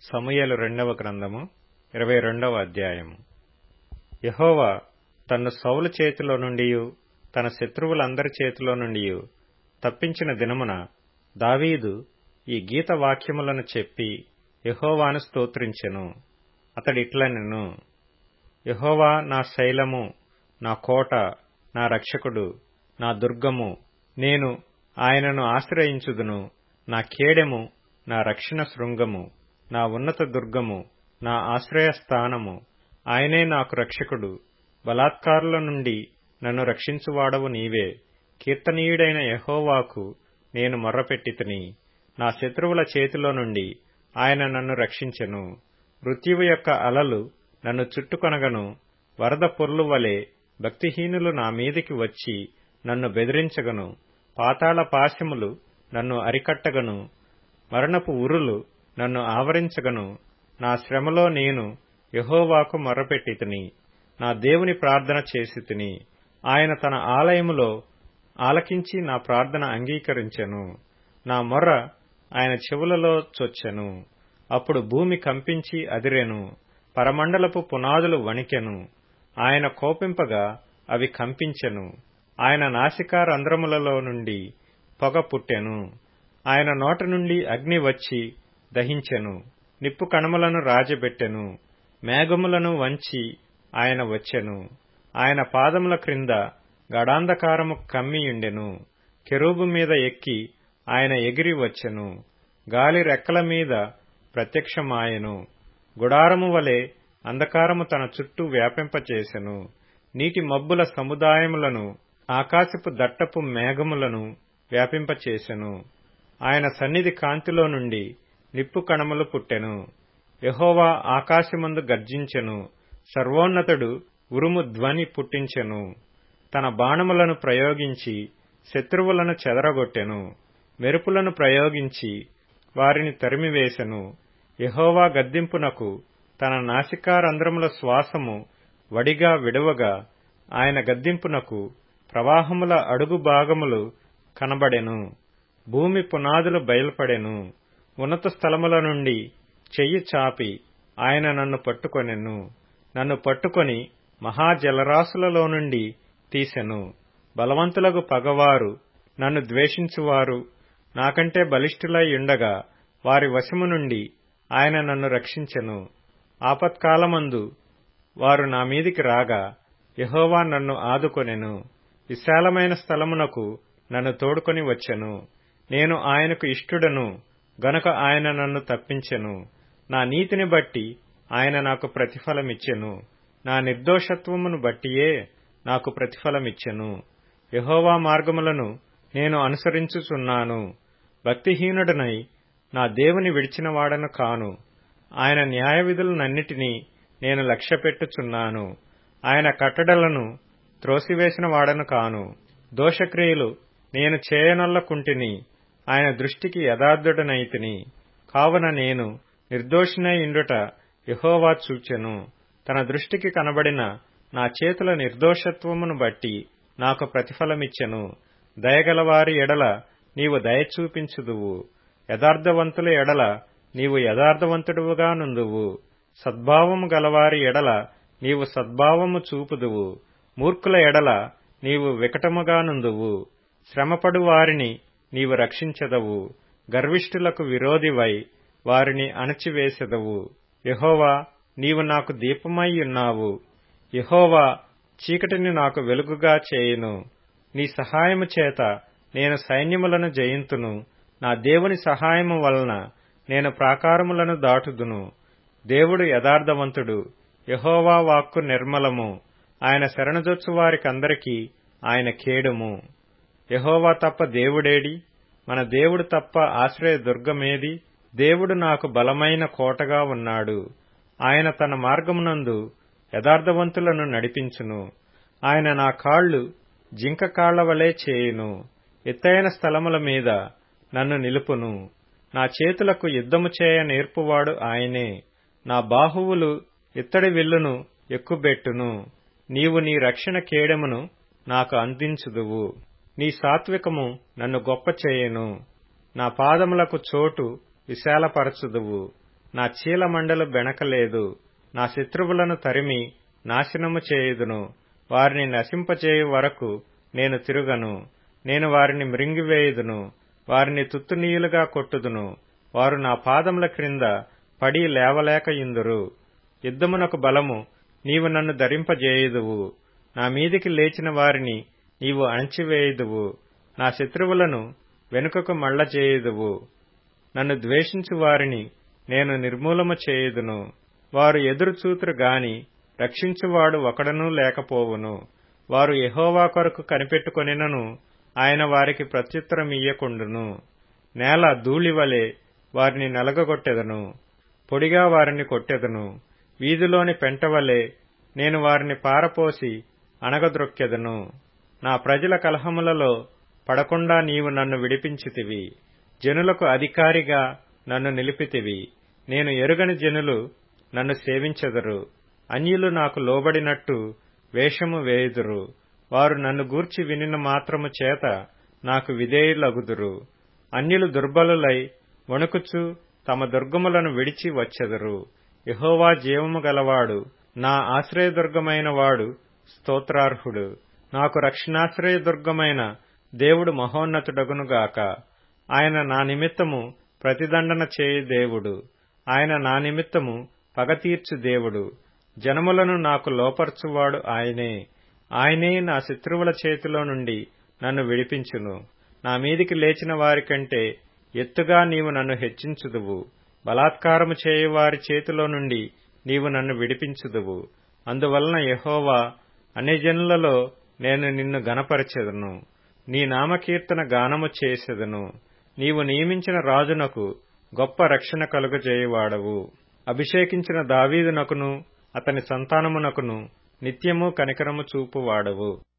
సమూయేలు రెండవ గ్రంథము ఇరవై రెండవ అధ్యాయము యహోవా తన్ను సౌలు చేతిలో నుండి తన శత్రువులందరి చేతిలో నుండి తప్పించిన దినమున దావీదు ఈ గీత వాక్యములను చెప్పి యహోవాను స్తోత్రించెను అతడిట్లనెను యహోవా నా శైలము నా కోట నా రక్షకుడు నా దుర్గము నేను ఆయనను ఆశ్రయించుదును నా కేడెము నా రక్షణ శృంగము నా ఉన్నత దుర్గము నా ఆశ్రయస్థానము ఆయనే నాకు రక్షకుడు బలాత్కారుల నుండి నన్ను రక్షించువాడవు నీవే కీర్తనీయుడైన యహోవాకు నేను మొర్రపెట్టితిని నా శత్రువుల చేతిలో నుండి ఆయన నన్ను రక్షించెను మృత్యువు యొక్క అలలు నన్ను చుట్టుకొనగను వరద పొర్లు వలె భక్తిహీనులు నా మీదికి వచ్చి నన్ను బెదిరించగను పాతాళ పాశములు నన్ను అరికట్టగను మరణపు ఉరులు నన్ను ఆవరించగను నా శ్రమలో నేను యహోవాకు మొర్రపెట్టితిని నా దేవుని ప్రార్థన చేసి తిని ఆయన తన ఆలయములో ఆలకించి నా ప్రార్థన అంగీకరించెను నా మొర్ర ఆయన చెవులలో చొచ్చెను అప్పుడు భూమి కంపించి అదిరెను పరమండలపు పునాదులు వణికెను ఆయన కోపింపగా అవి కంపించెను ఆయన నాసికా రంధ్రములలో నుండి పొగ పుట్టెను ఆయన నోట నుండి అగ్ని వచ్చి దహించెను నిప్పు కణములను రాజబెట్టెను మేఘములను వంచి ఆయన వచ్చెను ఆయన పాదముల క్రింద గడాంధకారము కమ్మియుండెను కెరూబు మీద ఎక్కి ఆయన ఎగిరి వచ్చెను గాలి రెక్కల మీద ప్రత్యక్షమాయెను గుడారము వలె అంధకారము తన చుట్టూ వ్యాపింపచేసెను నీటి మబ్బుల సముదాయములను ఆకాశపు దట్టపు మేఘములను వ్యాపింపచేసెను ఆయన సన్నిధి కాంతిలో నుండి నిప్పు కణములు పుట్టెను యహోవా ఆకాశమందు గర్జించెను సర్వోన్నతుడు ఉరుము ధ్వని పుట్టించెను తన బాణములను ప్రయోగించి శత్రువులను చెదరగొట్టెను మెరుపులను ప్రయోగించి వారిని తరిమివేశెను యహోవా గద్దింపునకు తన నాసికారంధ్రముల శ్వాసము వడిగా విడవగా ఆయన గద్దింపునకు ప్రవాహముల అడుగు భాగములు కనబడెను భూమి పునాదులు బయలుపడెను ఉన్నత స్థలముల నుండి చెయ్యి చాపి ఆయన నన్ను పట్టుకొనెను నన్ను పట్టుకొని మహాజలరాశులలో నుండి తీసెను బలవంతులకు పగవారు నన్ను ద్వేషించువారు నాకంటే బలిష్ఠులై ఉండగా వారి వశము నుండి ఆయన నన్ను రక్షించెను ఆపత్కాలమందు వారు నా మీదికి రాగా యహోవా నన్ను ఆదుకొనెను విశాలమైన స్థలమునకు నన్ను తోడుకొని వచ్చెను నేను ఆయనకు ఇష్టుడను గనుక ఆయన నన్ను తప్పించెను నా నీతిని బట్టి ఆయన నాకు ప్రతిఫలమిచ్చెను నా నిర్దోషత్వమును బట్టియే నాకు ప్రతిఫలమిచ్చెను యహోవా మార్గములను నేను అనుసరించుచున్నాను భక్తిహీనుడనై నా దేవుని విడిచినవాడను కాను ఆయన న్యాయ విధులనన్నిటినీ నేను లక్ష్యపెట్టుచున్నాను ఆయన కట్టడలను త్రోసివేసిన వాడను కాను దోషక్రియలు నేను చేయనొల్లకుంటిని ఆయన దృష్టికి యథార్థుడనైతిని కావున నేను నిర్దోషినై ఇండుట యహోవా చూచెను తన దృష్టికి కనబడిన నా చేతుల నిర్దోషత్వమును బట్టి నాకు ప్రతిఫలమిచ్చెను దయగలవారి ఎడల నీవు దయ చూపించుదువు యథార్థవంతుల ఎడల నీవు యథార్థవంతుడువుగా నుందువు సద్భావము గలవారి ఎడల నీవు సద్భావము చూపుదువు మూర్ఖుల ఎడల నీవు వికటముగా నుందువు శ్రమపడు వారిని నీవు రక్షించదవు గర్విష్ఠులకు విరోధివై వారిని అణచివేసెదవు యహోవా నీవు నాకు దీపమై ఉన్నావు యహోవా చీకటిని నాకు వెలుగుగా చేయును నీ సహాయము చేత నేను సైన్యములను జయింతును నా దేవుని సహాయము వలన నేను ప్రాకారములను దాటుదును దేవుడు యథార్థవంతుడు యహోవా వాక్కు నిర్మలము ఆయన శరణజొచ్చు వారికందరికీ ఆయన కేడుము యహోవా తప్ప దేవుడేడి మన దేవుడు తప్ప ఆశ్రయ దుర్గమేది దేవుడు నాకు బలమైన కోటగా ఉన్నాడు ఆయన తన మార్గమునందు యథార్థవంతులను నడిపించును ఆయన నా కాళ్లు జింక కాళ్ల వలె చేయును ఎత్తైన స్థలముల మీద నన్ను నిలుపును నా చేతులకు యుద్ధము చేయ నేర్పువాడు ఆయనే నా బాహువులు ఇత్తడి విల్లును ఎక్కుబెట్టును నీవు నీ రక్షణ కేడెమును నాకు అందించుదువు నీ సాత్వికము నన్ను గొప్ప చేయను నా పాదములకు చోటు విశాలపరచుదువు నా చీలమండలు బెణకలేదు నా శత్రువులను తరిమి నాశనము చేయుదును వారిని నశింపచేయు వరకు నేను తిరుగను నేను వారిని మృంగివేయుదును వారిని తుత్తునీయులుగా కొట్టుదును వారు నా పాదముల క్రింద పడి లేవలేక ఇందురు యుద్ధమునకు బలము నీవు నన్ను ధరింపజేయుదువు నా మీదికి లేచిన వారిని నీవు అణచివేయుదువు నా శత్రువులను వెనుకకు మళ్ళ చేయుదువు నన్ను ద్వేషించు వారిని నేను నిర్మూలము చేయుదును వారు ఎదురు చూతురు గాని రక్షించువాడు ఒకడనూ లేకపోవును వారు యహోవా కొరకు కనిపెట్టుకొనినను ఆయన వారికి ప్రత్యుత్తరమియ్యకుండును నేల ధూళివలే వారిని నలగగొట్టెదను పొడిగా వారిని కొట్టెదను వీధిలోని పెంటవలే నేను వారిని పారపోసి అణగద్రొక్కెదను నా ప్రజల కలహములలో పడకుండా నీవు నన్ను విడిపించితివి జనులకు అధికారిగా నన్ను నిలిపితివి నేను ఎరుగని జనులు నన్ను సేవించెదరు అన్యులు నాకు లోబడినట్టు వేషము వేయుదురు వారు నన్ను గూర్చి వినిన మాత్రము చేత నాకు విధేయులగుదురు అన్యులు దుర్బలులై వణుకుచు తమ దుర్గములను విడిచి వచ్చెదరు యహోవా జీవము గలవాడు నా ఆశ్రయదుర్గమైన వాడు స్తోత్రార్హుడు నాకు రక్షణాశ్రయదుర్గమైన దేవుడు మహోన్నతుడగునుగాక ఆయన నా నిమిత్తము ప్రతిదండన చేయు దేవుడు ఆయన నా నిమిత్తము పగతీర్చు దేవుడు జనములను నాకు లోపర్చువాడు ఆయనే ఆయనే నా శత్రువుల చేతిలో నుండి నన్ను విడిపించును నా మీదికి లేచిన వారికంటే ఎత్తుగా నీవు నన్ను హెచ్చించుదువు బలాత్కారము చేయువారి చేతిలో నుండి నీవు నన్ను విడిపించుదువు అందువలన యహోవా అన్యజనులలో నేను నిన్ను గనపరచెదను నీ నామకీర్తన గానము చేసెదను నీవు నియమించిన రాజునకు గొప్ప రక్షణ కలుగజేయువాడవు అభిషేకించిన దావీదునకును అతని సంతానమునకును నిత్యము కనికరము చూపువాడవు